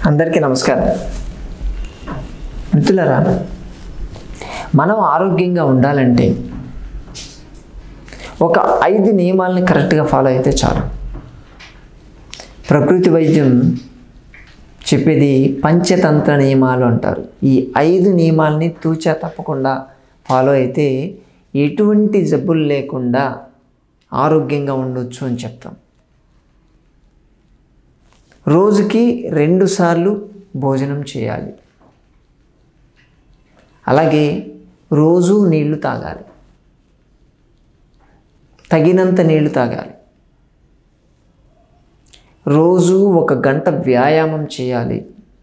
అందరికీ నమస్కారం మిత్రులరా మనం ఆరోగ్యంగా ఉండాలంటే ఒక ఐదు నియమాలని కరెక్ట్గా ఫాలో అయితే చాలు ప్రకృతి వైద్యం చెప్పేది పంచతంత్ర నియమాలు అంటారు ఈ ఐదు నియమాలని తూచా తప్పకుండా ఫాలో అయితే ఎటువంటి జబ్బులు లేకుండా ఆరోగ్యంగా ఉండొచ్చు అని చెప్తాం రోజుకి రెండు సార్లు భోజనం చేయాలి అలాగే రోజు నీళ్లు తాగాలి తగినంత నీళ్లు తాగాలి రోజు ఒక గంట వ్యాయామం చేయాలి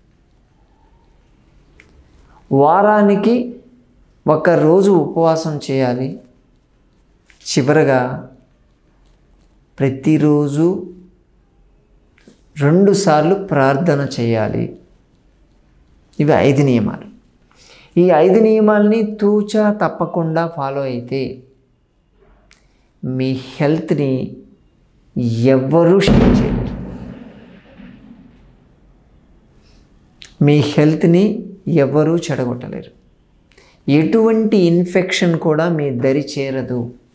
వారానికి ఒక రోజు ఉపవాసం చేయాలి చివరగా ప్రతిరోజు రెండుసార్లు ప్రార్థన చేయాలి ఇవి ఐదు నియమాలు ఈ ఐదు నియమాల్ని తూచా తప్పకుండా ఫాలో అయితే మీ హెల్త్ని ఎవ్వరూ షేర్ చేయలేరు మీ హెల్త్ని ఎవ్వరూ చెడగొట్టలేరు ఎటువంటి ఇన్ఫెక్షన్ కూడా మీ దరి చేరదు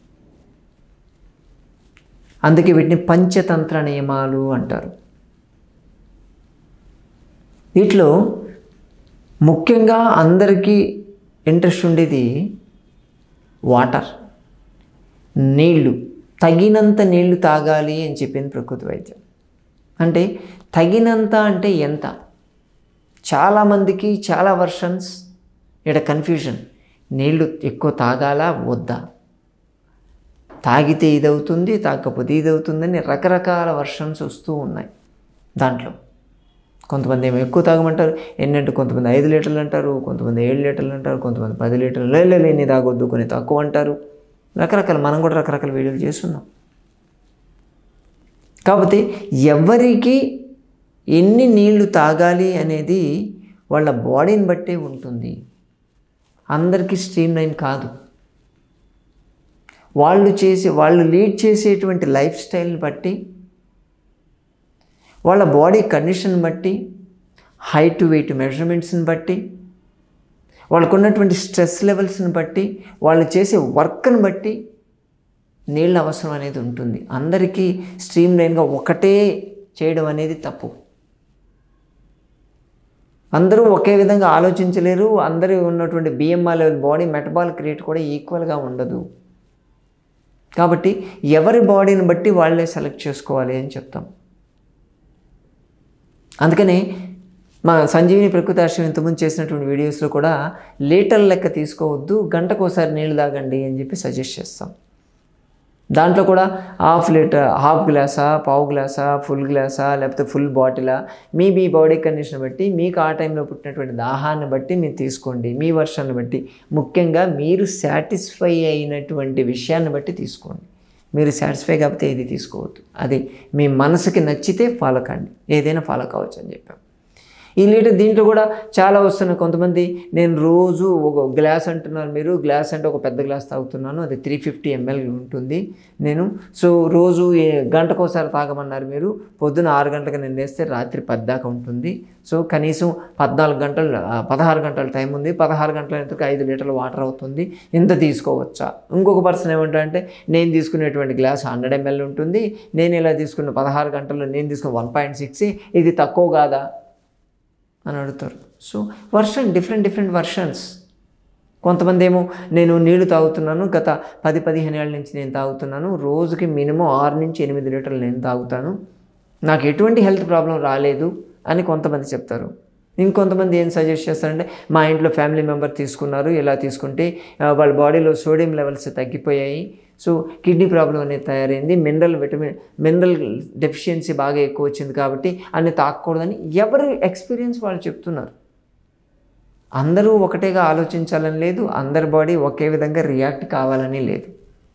అందుకే వీటిని పంచతంత్ర నియమాలు అంటారు వీటిలో ముఖ్యంగా అందరికీ ఇంట్రెస్ట్ ఉండేది వాటర్ నీళ్లు తగినంత నీళ్లు తాగాలి అని చెప్పింది ప్రకృతి వైద్యం అంటే తగినంత అంటే ఎంత చాలామందికి చాలా వర్షన్స్ ఇక్కడ కన్ఫ్యూజన్ నీళ్లు ఎక్కువ తాగాలా వద్దా తాగితే ఇది అవుతుంది తాగకపోతే ఇది అవుతుందని రకరకాల వర్షన్స్ వస్తూ ఉన్నాయి దాంట్లో కొంతమంది ఏమో ఎక్కువ తాగమంటారు ఎన్నంటే కొంతమంది ఐదు లీటర్లు అంటారు కొంతమంది ఏడు లీటర్లు అంటారు కొంతమంది పది లీటర్లు లేదు లేని తాగొద్దు కొన్ని తక్కువ అంటారు రకరకాల మనం కూడా రకరకాల వీడియోలు చేస్తున్నాం కాబట్టి ఎవరికి ఎన్ని నీళ్లు తాగాలి అనేది వాళ్ళ బాడీని బట్టే ఉంటుంది అందరికీ స్ట్రీమ్ లైన్ కాదు వాళ్ళు చేసే వాళ్ళు లీడ్ చేసేటువంటి లైఫ్ స్టైల్ని బట్టి వాళ్ళ బాడీ కండిషన్ బట్టి హైట్ వెయిట్ మెజర్మెంట్స్ని బట్టి వాళ్ళకు ఉన్నటువంటి స్ట్రెస్ లెవెల్స్ని బట్టి వాళ్ళు చేసే వర్క్ని బట్టి నీళ్ళ అవసరం అనేది ఉంటుంది అందరికీ స్ట్రీమ్ లైన్గా ఒకటే చేయడం అనేది తప్పు అందరూ ఒకే విధంగా ఆలోచించలేరు అందరూ ఉన్నటువంటి BMR level body metabolic rate కూడా ఈక్వల్గా ఉండదు కాబట్టి ఎవరి బాడీని బట్టి వాళ్ళే సెలెక్ట్ చేసుకోవాలి అని చెప్తాం అందుకనే మా సంజీవిని ప్రకృతి ఆశ్రమం ఇంతకుముందు చేసినటువంటి వీడియోస్లో కూడా లీటర్ లెక్క తీసుకోవద్దు గంటకోసారి నీళ్ళు తాగండి అని చెప్పి సజెస్ట్ చేస్తాం దాంట్లో కూడా హాఫ్ లీటర్ హాఫ్ గ్లాసా పావు గ్లాసా ఫుల్ గ్లాసా లేకపోతే ఫుల్ బాటిలా మీ మీ బాడీ కండిషన్ బట్టి మీకు ఆ టైంలో పుట్టినటువంటి దాహాన్ని బట్టి మీరు తీసుకోండి మీ వర్షాన్ని బట్టి ముఖ్యంగా మీరు సాటిస్ఫై అయినటువంటి విషయాన్ని బట్టి తీసుకోండి మీరు సాటిస్ఫై కాకపోతే ఏది తీసుకోవద్దు అది మీ మనసుకి నచ్చితే ఫాలో కండి ఏదైనా ఫాలో కావచ్చు అని చెప్పాం ఈ లీటర్ దీంట్లో కూడా చాలా వస్తున్నాయి కొంతమంది నేను రోజు ఒక గ్లాస్ అంటున్నారు మీరు గ్లాస్ అంటే ఒక పెద్ద గ్లాస్ తాగుతున్నాను అది త్రీ ఫిఫ్టీ ఎంఎల్ ఉంటుంది నేను సో రోజు ఏ- గంటకోసారి తాగమన్నారు మీరు పొద్దున ఆరు గంటలకు నేను వేస్తే రాత్రి పద్దాకా ఉంటుంది సో కనీసం పద్నాలుగు గంటలు ఆ, పదహారు గంటల టైం ఉంది పదహారు గంటల ఎంతకు ఐదు లీటర్ల వాటర్ అవుతుంది ఇంత తీసుకోవచ్చా ఇంకొక పర్సన్ ఏమంటారంటే నేను తీసుకునేటువంటి గ్లాస్ హండ్రెడ్ ఎంఎల్ ఉంటుంది నేను ఇలా తీసుకున్న పదహారు గంటల్లో నేను తీసుకున్న వన్ పాయింట్ సిక్స్ ఇది తక్కువ కాదా అని అడుగుతారు so version different different versions కొంతమంది ఏమో నేను నీళ్లు తాగుతున్నాను గత పది పదిహేను ఏళ్ళ నుంచి నేను తాగుతున్నాను రోజుకి మినిమం ఆరు నుంచి ఎనిమిది లీటర్లు నేను తాగుతాను నాకు ఎటువంటి హెల్త్ ప్రాబ్లం రాలేదు అని కొంతమంది చెప్తారు ఇంకొంతమంది ఏం సజెస్ట్ చేస్తారంటే మా ఇంట్లో ఫ్యామిలీ మెంబర్ తీసుకున్నారు ఇలా తీసుకుంటే ఆ, వాళ్ళ బాడీలో సోడియం లెవెల్స్ తగ్గిపోయాయి సో కిడ్నీ ప్రాబ్లం అనేది తయారైంది మినరల్ విటమిన్ మినరల్ డెఫిషియన్సీ బాగా ఎక్కువ వచ్చింది కాబట్టి అన్ని తాకూడదని ఎవరి ఎక్స్పీరియన్స్ వాళ్ళు చెప్తున్నారు అందరూ ఒకటేగా ఆలోచించాలని లేదు అందరి బాడీ ఒకే విధంగా రియాక్ట్ కావాలని లేదు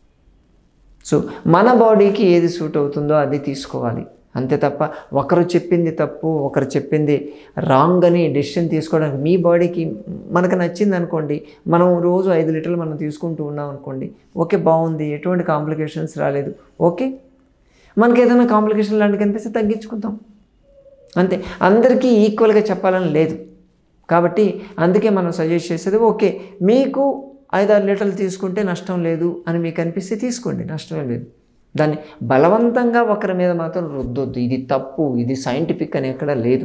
సో మన బాడీకి ఏది సూట్ అవుతుందో అది తీసుకోవాలి అంతే తప్ప ఒకరు చెప్పింది తప్పు ఒకరు చెప్పింది రాంగ్ అని డెసిషన్ తీసుకోవడానికి మీ బాడీకి మనకు నచ్చింది అనుకోండి మనం రోజు ఐదు లీటర్లు మనం తీసుకుంటూ ఉన్నాం అనుకోండి ఓకే బాగుంది ఎటువంటి కాంప్లికేషన్స్ రాలేదు ఓకే మనకి ఏదైనా కాంప్లికేషన్ లాంటివి కనిపిస్తే తగ్గించుకుందాం అంతే అందరికీ ఈక్వల్గా చెప్పాలని లేదు కాబట్టి అందుకే మనం సజెస్ట్ చేసేది ఓకే మీకు ఐదారు లీటర్లు తీసుకుంటే నష్టం లేదు అని మీకు అనిపిస్తే తీసుకోండి నష్టమే లేదు దాన్ని బలవంతంగా ఒకరి మీద మాత్రం రుద్దొద్దు ఇది తప్పు ఇది సైంటిఫిక్ అని ఎక్కడా లేదు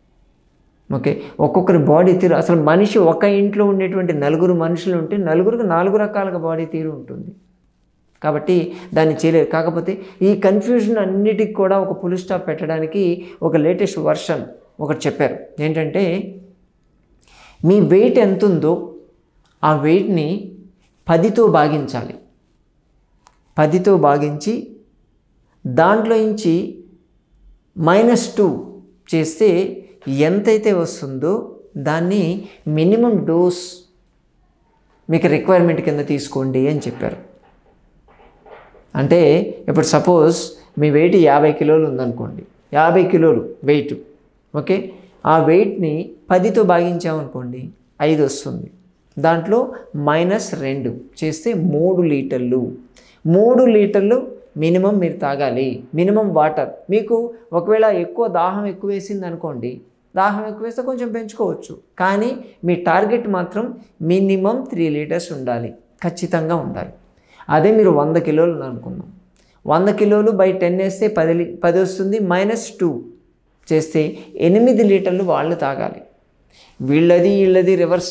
ఓకే ఒక్కొక్కరి బాడీ తీరు అసలు మనిషి ఒక ఇంట్లో ఉండేటువంటి నలుగురు మనుషులు ఉంటే నలుగురికి నాలుగు రకాలుగా బాడీ తీరు ఉంటుంది కాబట్టి దాన్ని చేయలేదు కాకపోతే ఈ కన్ఫ్యూజన్ అన్నిటికి కూడా ఒక పుల్ స్టాప్ పెట్టడానికి ఒక లేటెస్ట్ వర్షన్ ఒకటి చెప్పారు ఏంటంటే మీ వెయిట్ ఎంత ఉందో ఆ వెయిట్ని పదితో భాగించాలి పదితో భాగించి దాంట్లో నుంచి మైనస్ టూ చేస్తే ఎంతైతే వస్తుందో దాన్ని మినిమం డోస్ మీకు రిక్వైర్మెంట్ కింద తీసుకోండి అని చెప్పారు అంటే ఇప్పుడు సపోజ్ మీ వెయిట్ యాభై కిలోలు ఉందనుకోండి యాభై కిలోలు వెయిట్ ఓకే ఆ వెయిట్ని పదితో భాగించామనుకోండి ఐదు వస్తుంది దాంట్లో మైనస్ రెండు చేస్తే మూడు లీటర్లు మూడు లీటర్లు మినిమం మీరు తాగాలి మినిమం వాటర్ మీకు ఒకవేళ ఎక్కువ దాహం ఎక్కువ వేసింది అనుకోండి దాహం ఎక్కువ వేస్తే కొంచెం పెంచుకోవచ్చు కానీ మీ టార్గెట్ మాత్రం మినిమం త్రీ లీటర్స్ ఉండాలి ఖచ్చితంగా ఉండాలి అదే మీరు వంద కిలోలు అనుకుందాం వంద కిలోలు బై టెన్ వేస్తే పది లి- పది వస్తుంది మైనస్ టూ చేస్తే ఎనిమిది లీటర్లు వాళ్ళు తాగాలి వీళ్ళది వీళ్ళది రివర్స్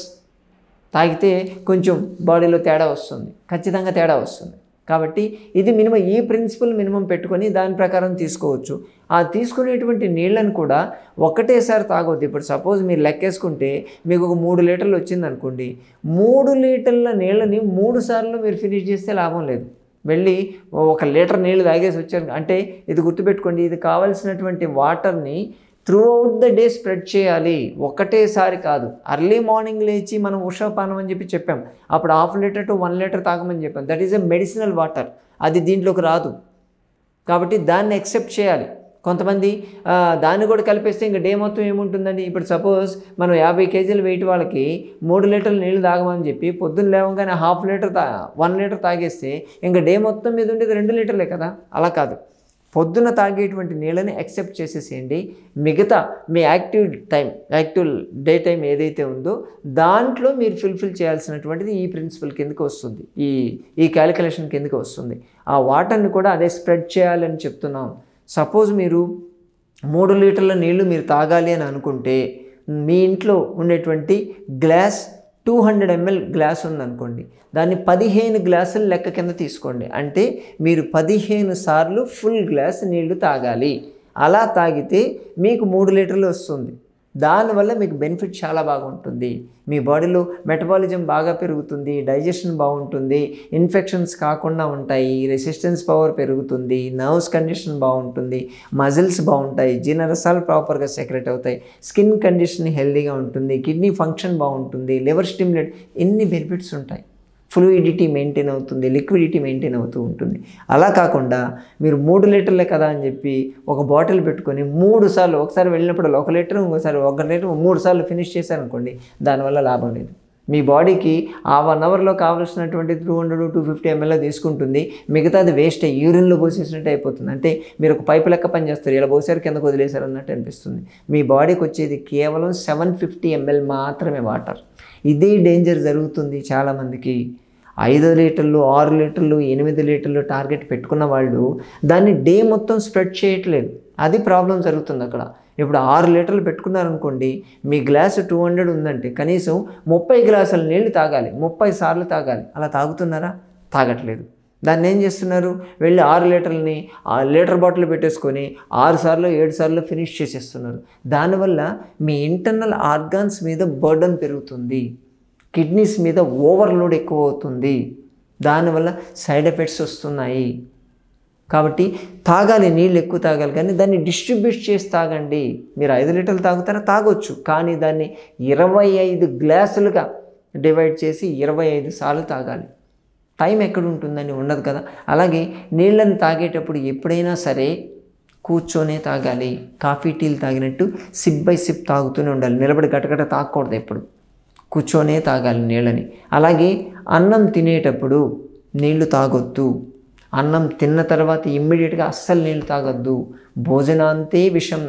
తాగితే కొంచెం బాడీలో తేడా వస్తుంది ఖచ్చితంగా తేడా వస్తుంది కాబట్టి ఇది మినిమం ఈ ప్రిన్సిపల్ మినిమం పెట్టుకొని దాని ప్రకారం తీసుకోవచ్చు ఆ తీసుకునేటువంటి నీళ్ళని కూడా ఒకటేసారి తాగొద్దు ఇప్పుడు సపోజ్ మీరు లెక్కేసుకుంటే మీకు ఒక మూడు లీటర్లు వచ్చింది అనుకోండి మూడు లీటర్ల నీళ్ళని మూడు సార్లు మీరు ఫినిష్ చేస్తే లాభం లేదు వెళ్ళి ఒక లీటర్ నీళ్ళు తాగేసి వచ్చారు అంటే ఇది గుర్తుపెట్టుకోండి ఇది కావాల్సినటువంటి వాటర్ని throughout the day spread చేయాలి ఒకటేసారి కాదు అర్లీ మార్నింగ్ లేచి మనం ఉషాపానం అని చెప్పి చెప్పాం అప్పుడు half litre to one litre తాగమని చెప్పాం that is a medicinal water అది దీంట్లోకి రాదు కాబట్టి దాన్ని ఎక్సెప్ట్ చేయాలి కొంతమంది ఆ, దాన్ని కూడా కలిపేస్తే ఇంకా డే మొత్తం ఏముంటుందండి ఇప్పుడు సపోజ్ మనం యాభై కేజీల వెయిట్ వాళ్ళకి మూడు లీటర్లు నీళ్ళు తాగమని చెప్పి పొద్దున్న లేవగానే half litre to one litre తాగేస్తే ఇంకా డే మొత్తం మీద ఉండేది రెండు లీటర్లే కదా అలా కాదు పొద్దున తాగేటువంటి నీళ్ళని యాక్సెప్ట్ చేసేసేయండి మిగతా మీ active time active day time ఏదైతే ఉందో దాంట్లో మీరు ఫుల్ఫిల్ చేయాల్సినటువంటిది ఈ ప్రిన్సిపల్ కిందకి వస్తుంది ఈ ఈ క్యాలిక్యులేషన్ కిందకి వస్తుంది ఆ వాటర్ని కూడా అదే స్ప్రెడ్ చేయాలని చెప్తున్నాం సపోజ్ మీరు మూడు లీటర్ల నీళ్లు మీరు తాగాలి అని అనుకుంటే మీ ఇంట్లో ఉండేటువంటి glass two hundred ML glass ఉందనుకోండి దాన్ని పదిహేను గ్లాసులు లెక్క కింద తీసుకోండి అంటే మీరు పదిహేను సార్లు ఫుల్ గ్లాస్ నీళ్లు తాగాలి అలా తాగితే మీకు మూడు లీటర్లు వస్తుంది దానివల్ల మీకు బెనిఫిట్ చాలా బాగుంటుంది మీ బాడీలో మెటబాలిజం బాగా పెరుగుతుంది డైజెషన్ బాగుంటుంది ఇన్ఫెక్షన్స్ కాకుండా ఉంటాయి రెసిస్టెన్స్ పవర్ పెరుగుతుంది నర్వ్స్ కండిషన్ బాగుంటుంది మజిల్స్ బాగుంటాయి జీర్ణరసాలు ప్రాపర్గా సెక్రెట్ అవుతాయి స్కిన్ కండిషన్ హెల్దీగా ఉంటుంది కిడ్నీ ఫంక్షన్ బాగుంటుంది లివర్ స్టిమ్యులేట్ ఎన్ని బెనిఫిట్స్ ఉంటాయి ఫ్లూయిడిటీ మెయింటైన్ అవుతుంది లిక్విడిటీ మెయింటైన్ అవుతూ ఉంటుంది అలా కాకుండా మీరు మూడు లీటర్లే కదా అని చెప్పి ఒక బాటిల్ పెట్టుకొని మూడు సార్లు ఒకసారి వెళ్ళినప్పుడు ఒక లీటర్ ఇంకోసారి ఒక లీటర్ మూడు సార్లు ఫినిష్ చేశారనుకోండి దానివల్ల లాభం లేదు మీ బాడీకి ఆ వన్ అవర్లో కావాల్సినటువంటి two hundred two fifty ML తీసుకుంటుంది మిగతాది వేస్ట్ అయ్యి యూరిన్లో పోసేసినట్టు అయిపోతుంది అంటే మీరు ఒక పైపు లెక్క పని చేస్తారు ఇలా పోసారు కిందకు వదిలేశారు అన్నట్టు అనిపిస్తుంది మీ బాడీకి వచ్చేది కేవలం సెవెన్ ఫిఫ్టీ ఎంఎల్ మాత్రమే వాటర్ ఇదే డేంజర్ జరుగుతుంది చాలామందికి ఐదు లీటర్లు ఆరు లీటర్లు ఎనిమిది లీటర్లు టార్గెట్ పెట్టుకున్న వాళ్ళు దాన్ని డే మొత్తం స్ప్రెడ్ చేయట్లేదు అది ప్రాబ్లం జరుగుతుంది అక్కడ ఇప్పుడు ఆరు లీటర్లు పెట్టుకున్నారనుకోండి మీ గ్లాసు టూ హండ్రెడ్ ఉందంటే కనీసం ముప్పై గ్లాసుల నీళ్లు తాగాలి ముప్పై సార్లు తాగాలి అలా తాగుతున్నారా తాగట్లేదు దాన్ని ఏం చేస్తున్నారు వెళ్ళి ఆరు లీటర్లని ఆ లీటర్ బాటిల్ పెట్టేసుకొని ఆరు సార్లు ఏడు సార్లు ఫినిష్ చేసేస్తున్నారు దానివల్ల మీ ఇంటర్నల్ ఆర్గాన్స్ మీద బర్డన్ పెరుగుతుంది కిడ్నీస్ మీద ఓవర్లోడ్ ఎక్కువ అవుతుంది దానివల్ల సైడ్ ఎఫెక్ట్స్ వస్తున్నాయి కాబట్టి తాగాలి నీళ్ళు ఎక్కువ తాగాలి కానీ దాన్ని డిస్ట్రిబ్యూట్ చేసి తాగండి మీరు ఐదు లీటర్లు తాగుతారా తాగొచ్చు కానీ దాన్ని ఇరవై ఐదు గ్లాసులుగా డివైడ్ చేసి ఇరవై ఐదు సార్లు తాగాలి టైం ఎక్కడ ఉంటుందని ఉండదు కదా అలాగే నీళ్ళని తాగేటప్పుడు ఎప్పుడైనా సరే కూర్చొనే తాగాలి కాఫీ టీలు తాగినట్టు సిప్ బై సిప్ తాగుతూనే ఉండాలి నిలబడి గటగట తాగకూడదు ఎప్పుడు కూర్చొనే తాగాలి నీళ్ళని అలాగే అన్నం తినేటప్పుడు నీళ్లు తాగొద్దు అన్నం తిన్న తర్వాత ఇమ్మీడియట్గా అస్సలు నీళ్ళు తాగొద్దు భోజనాంతే విషం నారి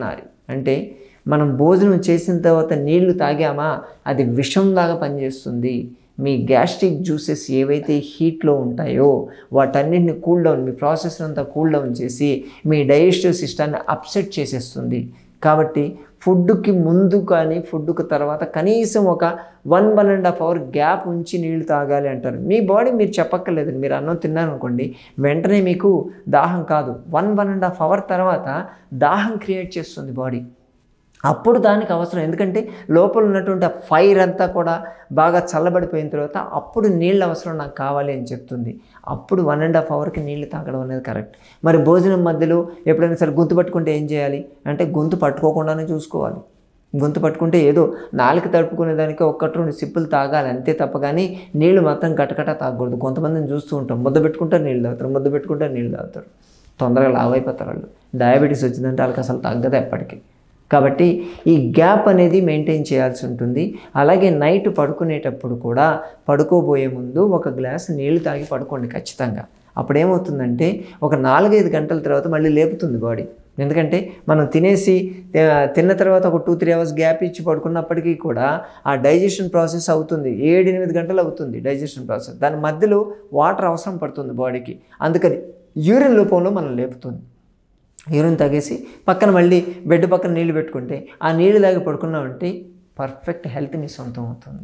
అంటే మనం భోజనం చేసిన తర్వాత నీళ్లు తాగామా అది విషంలాగా పనిచేస్తుంది మీ గ్యాస్ట్రిక్ జ్యూసెస్ ఏవైతే హీట్లో ఉంటాయో వాటన్నిటిని కూల్ డౌన్ మీ ప్రాసెస్ అంతా కూల్ డౌన్ చేసి మీ డైజెస్టివ్ సిస్టాన్ని అప్సెట్ చేసేస్తుంది కాబట్టి ఫుడ్కి ముందు కానీ ఫుడ్కి తర్వాత కనీసం ఒక one one and half hour gap ఉంచి నీళ్లు తాగాలి అంటారు మీ బాడీ మీరు చెప్పక్కర్లేదు మీరు అన్నం తిన్నారనుకోండి వెంటనే మీకు దాహం కాదు one one and half hour తర్వాత దాహం క్రియేట్ చేస్తుంది బాడీ అప్పుడు దానికి అవసరం ఎందుకంటే లోపల ఉన్నటువంటి ఆ ఫైర్ అంతా కూడా బాగా చల్లబడిపోయిన తర్వాత అప్పుడు నీళ్ళు అవసరం నాకు కావాలి అని చెప్తుంది అప్పుడు వన్ అండ్ హాఫ్ అవర్కి నీళ్ళు తాగడం అనేది కరెక్ట్ మరి భోజనం మధ్యలో ఎప్పుడైనా సరే గొంతు పట్టుకుంటే ఏం చేయాలి అంటే గొంతు పట్టుకోకుండానే చూసుకోవాలి గొంతు పట్టుకుంటే ఏదో నాలుక తడుపుకునే దానికి ఒక్కటి రెండు సిప్పులు తాగాలి అంతే తప్ప కానీ నీళ్ళు మాత్రం గటగట తాగకూడదు కొంతమందిని చూస్తూ ఉంటాం ముద్ద పెట్టుకుంటారు నీళ్ళు తాగుతారు ముద్ద పెట్టుకుంటారు నీళ్ళు తాగుతారు తొందరగా లావ్ అయిపోతారు వాళ్ళు డయాబెటీస్ వచ్చిందంటే వాళ్ళకి అసలు తగ్గదు ఎప్పటికీ కాబట్టి ఈ గ్యాప్ అనేది మెయింటైన్ చేయాల్సి ఉంటుంది అలాగే నైట్ పడుకునేటప్పుడు కూడా పడుకోబోయే ముందు ఒక గ్లాస్ నీళ్లు తాగి పడుకోండి ఖచ్చితంగా అప్పుడు ఏమవుతుందంటే ఒక నాలుగైదు గంటల తర్వాత మళ్ళీ లేపుతుంది బాడీ ఎందుకంటే మనం తినేసి ఆ, తిన్న తర్వాత ఒక టూ త్రీ అవర్స్ గ్యాప్ ఇచ్చి పడుకున్నప్పటికీ కూడా ఆ డైజెషన్ ప్రాసెస్ అవుతుంది ఏడు ఎనిమిది గంటలు అవుతుంది డైజెషన్ ప్రాసెస్ దాని మధ్యలో వాటర్ అవసరం పడుతుంది బాడీకి అందుకని యూరిన్ రూపంలో మనం లేపుతుంది యూరిన్ తాగేసి పక్కన మళ్ళీ బెడ్ పక్కన నీళ్లు పెట్టుకుంటే ఆ నీళ్లు తాగి పడుకున్నామంటే పర్ఫెక్ట్ హెల్త్ మీ సొంతం అవుతుంది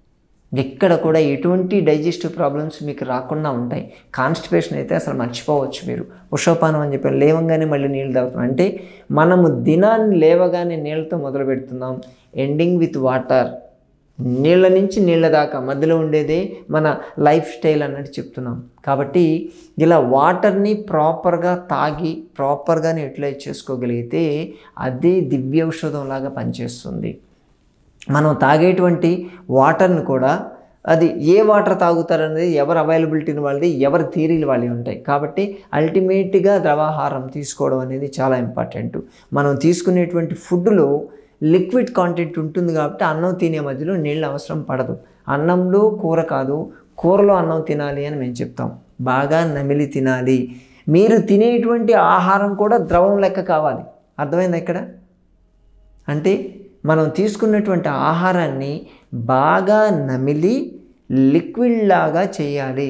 ఎక్కడ కూడా ఎటువంటి డైజెస్టివ్ ప్రాబ్లమ్స్ మీకు రాకుండా ఉంటాయి కాన్స్టిపేషన్ అయితే అసలు మర్చిపోవచ్చు మీరు ఉషోపానం అని చెప్పి లేవగానే మళ్ళీ నీళ్ళు తాగుతాం అంటే మనము దినాన్ని లేవగానే నీళ్ళతో మొదలు పెడుతున్నాం ఎండింగ్ విత్ వాటర్ నీళ్ళ నుంచి నీళ్ళ దాకా మధ్యలో ఉండేదే మన లైఫ్ స్టైల్ అన్నట్టు చెప్తున్నాం కాబట్టి ఇలా వాటర్ని ప్రాపర్గా తాగి ప్రాపర్గానే యూటిలైజ్ చేసుకోగలిగితే అదే దివ్యౌషధం లాగా పనిచేస్తుంది మనం తాగేటువంటి వాటర్ని కూడా అది ఏ వాటర్ తాగుతారనేది ఎవరి అవైలబిలిటీని వాళ్ళది ఎవరి థీరీలు వాళ్ళవి ఉంటాయి కాబట్టి అల్టిమేట్గా ద్రవాహారం తీసుకోవడం అనేది చాలా ఇంపార్టెంట్ మనం తీసుకునేటువంటి ఫుడ్లో లిక్విడ్ కాంటెంట్ ఉంటుంది కాబట్టి అన్నం తినే మధ్యలో నీళ్ళు అవసరం పడదు అన్నంలో కూర కాదు కూరలో అన్నం తినాలి అని మేము చెప్తాం బాగా నమిలి తినాలి మీరు తినేటువంటి ఆహారం కూడా ద్రవం లెక్క కావాలి అర్థమైందా ఇక్కడ అంటే మనం తీసుకున్నటువంటి ఆహారాన్ని బాగా నమిలి లిక్విడ్ లాగా చేయాలి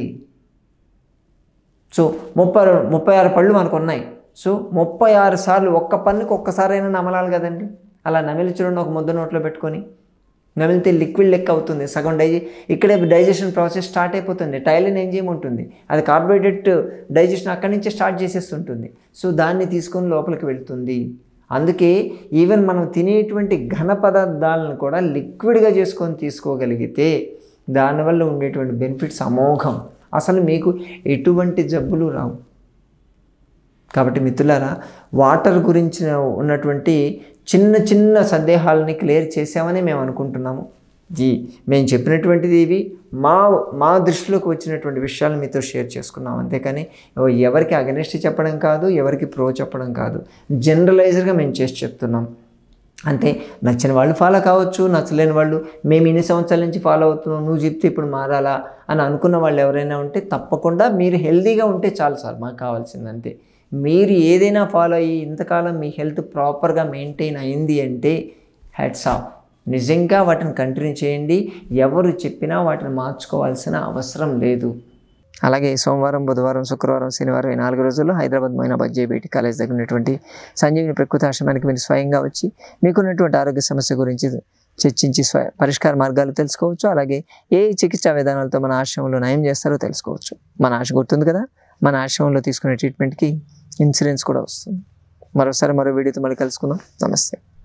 సో ముప్పై ముప్పై ఆరు పళ్ళు మనకు ఉన్నాయి సో ముప్పై ఆరు సార్లు ఒక్క పన్నుకి ఒక్కసారైనా నమలాలి కదండి అలా నమిలి చూడండి ఒక ముద్ద నోట్లో పెట్టుకొని నమిలితే లిక్విడ్ లెక్క అవుతుంది సగం డైజె ఇక్కడే డైజెషన్ ప్రాసెస్ స్టార్ట్ అయిపోతుంది టైలిన్ ఎంజైమ్ ఉంటుంది అది కార్బోహైడ్రేట్ డైజెషన్ అక్కడి నుంచే స్టార్ట్ చేసేస్తుంటుంది సో దాన్ని తీసుకొని లోపలికి వెళ్తుంది అందుకే ఈవెన్ మనం తినేటువంటి ఘన పదార్థాలను కూడా లిక్విడ్గా చేసుకొని తీసుకోగలిగితే దానివల్ల ఉండేటువంటి బెనిఫిట్స్ అమోఘం అసలు మీకు ఎటువంటి జబ్బులు రావు కాబట్టి మిత్రులారా వాటర్ గురించి ఉన్నటువంటి చిన్న చిన్న సందేహాలని క్లియర్ చేసామని మేము అనుకుంటున్నాము జీ మేము చెప్పినటువంటిది ఇవి మా మా దృష్టిలోకి వచ్చినటువంటి విషయాలు మీతో షేర్ చేసుకున్నాం అంతేకాని ఎవరికి అగనెస్ట్ చెప్పడం కాదు ఎవరికి ప్రో చెప్పడం కాదు జనరలైజర్గా మేము చేసి చెప్తున్నాం అంతే నచ్చిన వాళ్ళు ఫాలో కావచ్చు నచ్చలేని వాళ్ళు మేము ఇన్ని సంవత్సరాల నుంచి ఫాలో అవుతున్నాం నువ్వు చెప్తే ఇప్పుడు మారాలా అని అనుకున్న వాళ్ళు ఎవరైనా ఉంటే తప్పకుండా మీరు హెల్తీగా ఉంటే చాలు సార్ మాకు కావాల్సింది అంతే మీరు ఏదైనా ఫాలో అయ్యి ఇంతకాలం మీ హెల్త్ ప్రాపర్గా మెయింటైన్ అయింది అంటే హెడ్స్ ఆఫ్ నిజంగా వాటిని కంటిన్యూ చేయండి ఎవరు చెప్పినా వాటిని మార్చుకోవాల్సిన అవసరం లేదు అలాగే సోమవారం బుధవారం శుక్రవారం శనివారం ఈ నాలుగు రోజుల్లో హైదరాబాద్ మైనాబాద్ జేబీటీ కాలేజ్ దగ్గర ఉన్నటువంటి సంజీవిని ప్రకృతి ఆశ్రమానికి మీరు స్వయంగా వచ్చి మీకున్నటువంటి ఆరోగ్య సమస్య గురించి చర్చించి స్వ పరిష్కార మార్గాలు తెలుసుకోవచ్చు అలాగే ఏ చికిత్సా విధానాలతో మన ఆశ్రమంలో నయం చేస్తారో తెలుసుకోవచ్చు మన ఆశ గుర్తుంది కదా మన ఆశ్రమంలో తీసుకునే ట్రీట్మెంట్కి ఇన్సూరెన్స్ కూడా వస్తుంది మరోసారి మరో వీడియోతో మళ్ళీ కలుసుకుందాం నమస్తే